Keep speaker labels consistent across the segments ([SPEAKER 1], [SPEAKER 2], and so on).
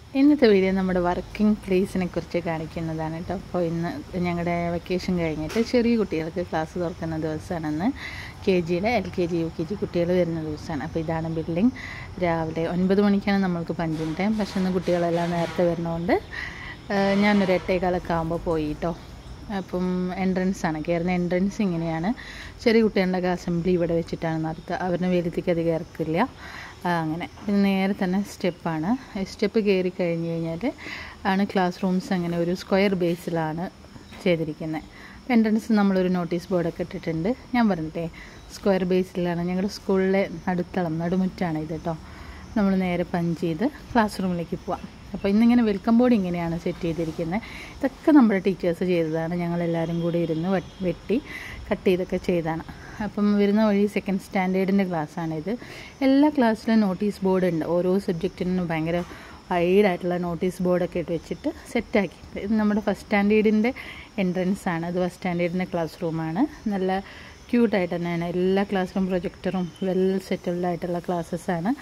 [SPEAKER 1] ഇന്നത്തെ വീഡിയോ നമ്മുടെ വർക്കിംഗ് പ്ലേസിനെ കുറിച്ച് കാണിക്കുന്നതാണ് കേട്ടോ അപ്പോൾ ഇന്ന് ഞങ്ങളുടെ വെക്കേഷൻ കഴിഞ്ഞിട്ട് ചെറിയ കുട്ടികൾക്ക് ക്ലാസ് തുറക്കുന്ന ദിവസമാണെന്ന് കെ ജിയുടെ L K G U K G കുട്ടികൾ വരുന്ന ദിവസമാണ് അപ്പോൾ ഇതാണ് ബിൽഡിംഗ് രാവിലെ ഒൻപത് മണിക്കാണ് നമ്മൾക്ക് പഞ്ചിങ് ടൈം പക്ഷേ ഇന്ന് കുട്ടികളെല്ലാം നേരത്തെ വരുന്നതുകൊണ്ട് ഏഹ്, ഞാനൊരു എട്ടേകാലൊക്കെ ആകുമ്പോൾ പോയി കേട്ടോ അപ്പം എൻട്രൻസ് ആണ് കയറുന്ന എൻട്രൻസ് ഇങ്ങനെയാണ് ചെറിയ കുട്ടികളുടെ അസംബ്ലി ഇവിടെ വെച്ചിട്ടാണ് നടത്തുക അവരുടെ വെലുത്തേക്ക് അധികം ഇറക്കില്ല ആ, അങ്ങനെ പിന്നെ നേരെ തന്നെ സ്റ്റെപ്പാണ് സ്റ്റെപ്പ് കയറി കഴിഞ്ഞ് കഴിഞ്ഞാൽ ആണ് ക്ലാസ് റൂംസ് അങ്ങനെ ഒരു സ്ക്വയർ ബേസിലാണ് ചെയ്തിരിക്കുന്നത് അപ്പോൾ എൻട്രൻസ് നമ്മളൊരു നോട്ടീസ് ബോർഡൊക്കെ ഇട്ടിട്ടുണ്ട് ഞാൻ പറഞ്ഞിട്ടേ സ്ക്വയർ ബേസിലാണ് ഞങ്ങളുടെ സ്കൂളിലെ നടുത്തളം നടുമുറ്റാണ് ഇത് കേട്ടോ നമ്മൾ നേരെ പഞ്ച് ചെയ്ത് ക്ലാസ് റൂമിലേക്ക് പോവാം അപ്പോൾ ഇന്നിങ്ങനെ വെൽക്കം ബോർഡ് ഇങ്ങനെയാണ് സെറ്റ് ചെയ്തിരിക്കുന്നത് ഇതൊക്കെ നമ്മുടെ ടീച്ചേഴ്സ് ചെയ്തതാണ് ഞങ്ങളെല്ലാവരും കൂടി ഇരുന്ന് വെ- വെട്ടി കട്ട് ചെയ്തൊക്കെ ചെയ്താണ് അപ്പം വരുന്ന വഴി സെക്കൻഡ് സ്റ്റാൻഡേർഡിൻ്റെ ക്ലാസ്സാണിത് എല്ലാ ക്ലാസ്സിലും നോട്ടീസ് ബോർഡ് ഉണ്ട് ഓരോ സബ്ജക്റ്റിനും ഭയങ്കര വൈഡായിട്ടുള്ള നോട്ടീസ് ബോർഡൊക്കെ ഇട്ട് വെച്ചിട്ട് സെറ്റാക്കി ഇത് നമ്മുടെ ഫസ്റ്റ് സ്റ്റാൻഡേർഡിൻ്റെ എൻട്രൻസ് ആണ് ഇത് ഫസ്റ്റ് സ്റ്റാൻഡേർഡിൻ്റെ ക്ലാസ് റൂമാണ് നല്ല ക്യൂട്ടായിട്ട് തന്നെയാണ് എല്ലാ ക്ലാസ് റൂം പ്രൊജക്ടറും വെൽ സെറ്റിൽഡ് ആയിട്ടുള്ള ക്ലാസ്സസ്സാണ്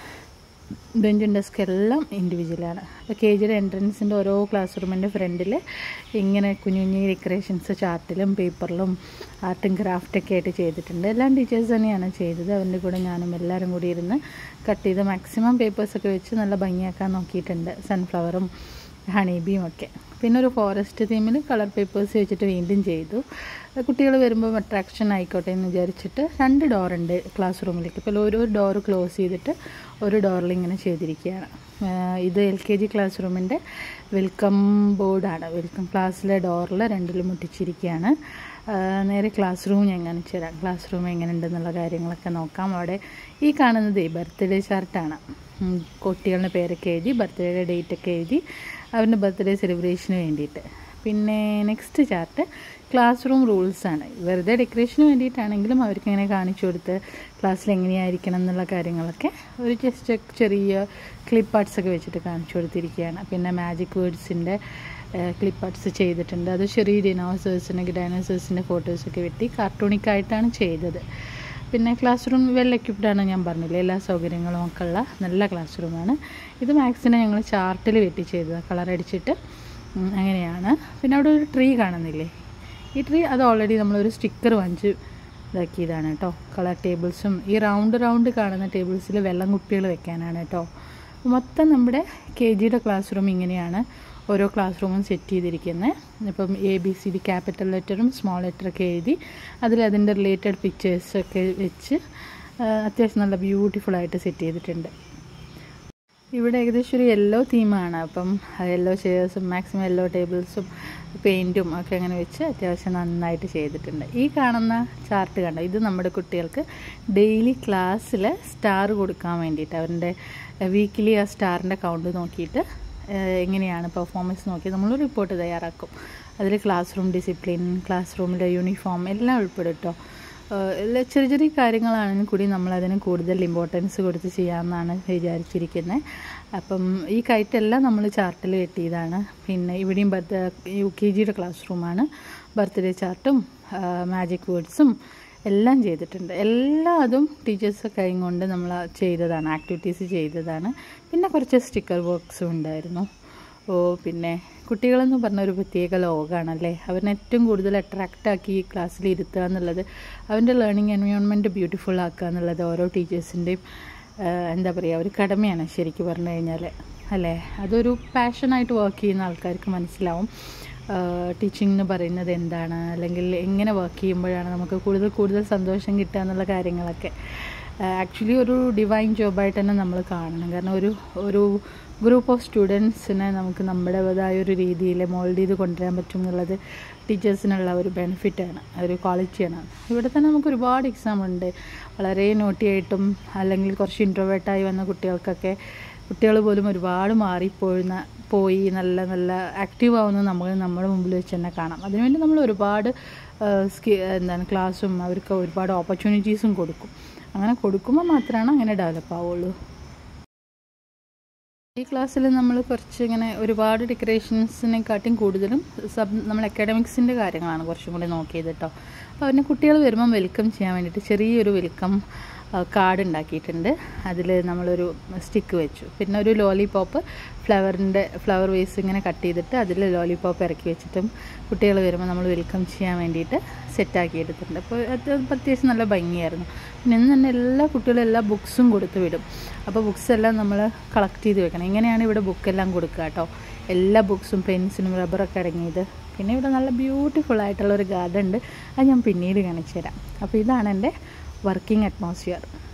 [SPEAKER 1] ബെഞ്ചും ഡെസ്ക് എല്ലാം ഇൻഡിവിജ്വലാണ് അപ്പോൾ കെ ജിയുടെ എൻട്രൻസിൻ്റെ ഓരോ ക്ലാസ് റൂമിൻ്റെ ഫ്രണ്ടിൽ ഇങ്ങനെ കുഞ്ഞു കുഞ്ഞു ഡെക്കറേഷൻസ് ചാർട്ടിലും പേപ്പറിലും ആർട്ടും ക്രാഫ്റ്റൊക്കെ ആയിട്ട് ചെയ്തിട്ടുണ്ട് എല്ലാം ടീച്ചേഴ്സ് തന്നെയാണ് ചെയ്തത് അവൻ്റെ കൂടെ ഞാനും എല്ലാവരും കൂടി ഇരുന്ന് കട്ട് ചെയ്ത് മാക്സിമം പേപ്പേഴ്സൊക്കെ വെച്ച് നല്ല ഭംഗിയാക്കാൻ നോക്കിയിട്ടുണ്ട് സൺഫ്ലവറും ഹണിബിയും ഒക്കെ പിന്നെ ഒരു ഫോറസ്റ്റ് തീമിൽ കളർ പേപ്പേഴ്സ് വെച്ചിട്ട് വീണ്ടും ചെയ്തു കുട്ടികൾ വരുമ്പോൾ അട്രാക്ഷൻ ആയിക്കോട്ടെ എന്ന് വിചാരിച്ചിട്ട് രണ്ട് ഡോറുണ്ട് ക്ലാസ് റൂമിലേക്ക് ഇപ്പോൾ ഓരോ ഡോറ് ക്ലോസ് ചെയ്തിട്ട് ഒരു ഡോറിൽ ഇങ്ങനെ ചെയ്തിരിക്കുകയാണ് ആഹ് ഇത് എൽ കെ ജി ക്ലാസ് റൂമിൻ്റെ വെൽക്കം ബോർഡാണ് വെൽക്കം ക്ലാസ്സിലെ ഡോറിൽ രണ്ടിലും മുട്ടിച്ചിരിക്കുകയാണ് ആഹ് നേരെ ക്ലാസ് റൂം ഞാൻ കാണിച്ചു തരാം ക്ലാസ് റൂം എങ്ങനെ ഉണ്ടെന്നുള്ള കാര്യങ്ങളൊക്കെ നോക്കാം അവിടെ ഈ കാണുന്നത് ബർത്ത്ഡേ ചാർട്ടാണ് ഉം, കുട്ടികളുടെ പേരൊക്കെ എഴുതി ബർത്ത്ഡേയുടെ ഡേറ്റ് ഒക്കെ എഴുതി അവരുടെ ബർത്ത്ഡേ സെലിബ്രേഷന് വേണ്ടിയിട്ട് പിന്നെ നെക്സ്റ്റ് ചാർട്ട് ക്ലാസ് റൂം റൂൾസാണ് വെറുതെ ഡെക്കറേഷന് വേണ്ടിയിട്ടാണെങ്കിലും അവർക്ക് ഇങ്ങനെ കാണിച്ചു കൊടുത്ത് ക്ലാസ്സിൽ എങ്ങനെയായിരിക്കണം എന്നുള്ള കാര്യങ്ങളൊക്കെ ഒരു ജസ്റ്റ് ചെറിയ ക്ലിപ്പ് ആർട്സ് ഒക്കെ വെച്ചിട്ട് കാണിച്ചു കൊടുത്തിരിക്കുകയാണ് പിന്നെ മാജിക് വേർഡ്സിൻ്റെ ക്ലിപ്പ് ആർട്സ് ചെയ്തിട്ടുണ്ട് അത് ചെറിയ ഡിനോസേഴ്സിൻ്റെ ഡൈനോസേഴ്സിൻ്റെ ഫോട്ടോസൊക്കെ വെട്ടി കാർട്ടൂണിക്കായിട്ടാണ് ചെയ്തത് പിന്നെ ക്ലാസ് റൂം വെൽ എക്യുപ്ഡ് ആണ് ഞാൻ പറഞ്ഞില്ലേ എല്ലാ സൗകര്യങ്ങളും ഒക്കെ ഉള്ള നല്ല ക്ലാസ് റൂമാണ് ഇത് മാത്സിനെ ഞങ്ങൾ ചാർട്ടിൽ വെട്ടി ചെയ്തത് കളർ അടിച്ചിട്ട് ഉം, അങ്ങനെയാണ് പിന്നെ അവിടെ ഒരു ട്രീ കാണുന്നില്ലേ ഈ ട്രീ അത് ഓൾറെഡി നമ്മളൊരു സ്റ്റിക്കർ വാങ്ങിച്ച് ഇതാക്കിയതാണ് കേട്ടോ കളർ ടേബിൾസും ഈ റൗണ്ട് റൗണ്ട് കാണുന്ന ടേബിൾസിൽ വെള്ളം കുപ്പികൾ വെക്കാനാണ് കേട്ടോ മൊത്തം നമ്മുടെ കെ ജിയുടെ ക്ലാസ് റൂം ഇങ്ങനെയാണ് ഓരോ ക്ലാസ് റൂമും സെറ്റ് ചെയ്തിരിക്കുന്നത് ഇപ്പം A B C D capital ലെറ്ററും സ്മോൾ ലെറ്ററൊക്കെ എഴുതി അതിൽ അതിൻ്റെ റിലേറ്റഡ് പിക്ചേഴ്സൊക്കെ വെച്ച് ആ, അത്യാവശ്യം നല്ല ബ്യൂട്ടിഫുൾ ആയിട്ട് സെറ്റ് ചെയ്തിട്ടുണ്ട് ഇവിടെ ഏകദേശം ഒരു യെല്ലോ തീമാണ് അപ്പം യെല്ലോ ചെയേഴ്സും മാക്സിമം യെല്ലോ ടേബിൾസും പെയിൻറ്റും ഒക്കെ അങ്ങനെ വെച്ച് അത്യാവശ്യം നന്നായിട്ട് ചെയ്തിട്ടുണ്ട് ഈ കാണുന്ന ചാർട്ട് കണ്ടോ ഇത് നമ്മുടെ കുട്ടികൾക്ക് ഡെയിലി ക്ലാസ്സിൽ സ്റ്റാർ കൊടുക്കാൻ വേണ്ടിയിട്ട് അവരുടെ വീക്കിലി ആ സ്റ്റാറിൻ്റെ കൗണ്ട് നോക്കിയിട്ട് ഏഹ്, എങ്ങനെയാണ് പെർഫോമൻസ് നോക്കി നമ്മൾ റിപ്പോർട്ട് തയ്യാറാക്കും അതിൽ ക്ലാസ് റൂം ഡിസിപ്ലിൻ ക്ലാസ് റൂമിലെ യൂണിഫോം എല്ലാം ഉൾപ്പെടും കേട്ടോ ഏഹ് എല്ലാ ചെറിയ ചെറിയ കാര്യങ്ങളാണെങ്കിൽ കൂടി നമ്മളതിന് കൂടുതൽ ഇമ്പോർട്ടൻസ് കൊടുത്ത് ചെയ്യാമെന്നാണ് വിചാരിച്ചിരിക്കുന്നത് അപ്പം ഈ കയറ്റെല്ലാം നമ്മൾ ചാർട്ടിൽ വെട്ടിയതാണ് പിന്നെ ഇവിടെയും ബർത്ത് യു കെ ജിയുടെ ക്ലാസ് റൂമാണ് ബർത്ത്ഡേ ചാർട്ടും മാജിക് വേർഡ്സും എല്ലാം ചെയ്തിട്ടുണ്ട് എല്ലാ അതും ടീച്ചേഴ്സ് കൈ കൊണ്ട് നമ്മൾ ചെയ്തതാണ് ആക്ടിവിറ്റീസ് ചെയ്തതാണ് പിന്നെ കുറച്ച് സ്റ്റിക്കർ വർക്ക്സും ഉണ്ടായിരുന്നു ഓ പിന്നെ കുട്ടികളെന്ന് പറഞ്ഞ ഒരു പ്രത്യേക ലോകമാണല്ലേ അവരിനെ ഏറ്റവും കൂടുതൽ അട്രാക്റ്റ് ആക്കി ഈ ക്ലാസ്സിൽ ഇരുത്തുക എന്നുള്ളത് അവൻ്റെ ലേണിംഗ് എൻവയോൺമെൻറ്റ് ബ്യൂട്ടിഫുൾ ആക്കുക എന്നുള്ളത് ഓരോ ടീച്ചേഴ്സിൻ്റെയും എന്താ പറയുക ഒരു കടമയാണ് ശരിക്കും പറഞ്ഞു കഴിഞ്ഞാൽ അല്ലേ അതൊരു പാഷനായിട്ട് വർക്ക് ചെയ്യുന്ന ആൾക്കാർക്ക് മനസ്സിലാവും ടീച്ചിങ് എന്ന് പറയുന്നത് എന്താണ് അല്ലെങ്കിൽ എങ്ങനെ വർക്ക് ചെയ്യുമ്പോഴാണ് നമുക്ക് കൂടുതൽ കൂടുതൽ സന്തോഷം കിട്ടുക എന്നുള്ള കാര്യങ്ങളൊക്കെ ആക്ച്വലി ഒരു ഡിവൈൻ ജോബായിട്ട് തന്നെ നമ്മൾ കാണണം കാരണം ഒരു ഒരു ഗ്രൂപ്പ് ഓഫ് സ്റ്റുഡൻസിനെ നമുക്ക് നമ്മുടേതായ ഒരു രീതിയിൽ മോൾഡ് ചെയ്ത് കൊണ്ടുവരാൻ പറ്റും എന്നുള്ളത് ടീച്ചേഴ്സിനുള്ള ഒരു ബെനിഫിറ്റാണ് ഒരു ക്വാളിറ്റിയാണ് ഇവിടെ തന്നെ നമുക്ക് ഒരുപാട് എക്സാം ഉണ്ട് വളരെ നോട്ടിയായിട്ടും അല്ലെങ്കിൽ കുറച്ച് ഇൻട്രോവേർട്ടായി വന്ന കുട്ടികൾക്കൊക്കെ കുട്ടികൾ പോലും ഒരുപാട് മാറിപ്പോഴുന്ന പോയി നല്ല നല്ല ആക്റ്റീവ് ആവുന്നത് നമ്മൾ നമ്മുടെ മുമ്പിൽ വെച്ച് തന്നെ കാണാം അതിനുവേണ്ടി നമ്മൾ ഒരുപാട് സ്കി എന്താണ് ക്ലാസ്സും അവർക്ക് ഒരുപാട് ഓപ്പർച്യൂണിറ്റീസും കൊടുക്കും അങ്ങനെ കൊടുക്കുമ്പോൾ മാത്രമാണ് അങ്ങനെ ഡെവലപ്പ് ആവുള്ളൂ ഈ ക്ലാസ്സിൽ നമ്മൾ കുറച്ച് ഇങ്ങനെ ഒരുപാട് ഡെക്കറേഷൻസിനെക്കാട്ടിയും കൂടുതലും സബ് നമ്മൾ അക്കാഡമിക്സിൻ്റെ കാര്യങ്ങളാണ് കുറച്ചും കൂടി നോക്കിയത് കേട്ടോ അപ്പോൾ അവരുടെ കുട്ടികൾ വരുമ്പം വെൽക്കം ചെയ്യാൻ വേണ്ടിയിട്ട് ചെറിയൊരു വെൽക്കം കാർഡ് ഉണ്ടാക്കിയിട്ടുണ്ട് അതിൽ നമ്മളൊരു സ്റ്റിക്ക് വെച്ചു പിന്നെ ഒരു ലോലിപോപ്പ് ഫ്ലവറിൻ്റെ ഫ്ലവർ വേസ് ഇങ്ങനെ കട്ട് ചെയ്തിട്ട് അതിൽ ലോലിപോപ്പ് ഇറക്കി വെച്ചിട്ടും കുട്ടികൾ വരുമ്പോൾ നമ്മൾ വെൽക്കം ചെയ്യാൻ വേണ്ടിയിട്ട് സെറ്റാക്കി എടുത്തിട്ടുണ്ട് അപ്പോൾ അത് അത്യാവശ്യം നല്ല ഭംഗിയായിരുന്നു പിന്നെ ഇന്ന് തന്നെ എല്ലാ കുട്ടികളും എല്ലാ ബുക്സും കൊടുത്ത് വിടും അപ്പോൾ ബുക്സ് എല്ലാം നമ്മൾ കളക്ട് ചെയ്ത് വെക്കണം ഇങ്ങനെയാണ് ഇവിടെ ബുക്കെല്ലാം കൊടുക്കുക കേട്ടോ എല്ലാ ബുക്സും പെൻസിലും റബ്ബറൊക്കെ അടങ്ങിയത് പിന്നെ ഇവിടെ നല്ല ബ്യൂട്ടിഫുൾ ആയിട്ടുള്ള ഒരു ഗാർഡൻ ഉണ്ട് അത് ഞാൻ പിന്നീട് കാണിച്ചു തരാം അപ്പോൾ ഇതാണ് എൻ്റെ വർക്കിംഗ് അറ്റ്മോസ്ഫിയർ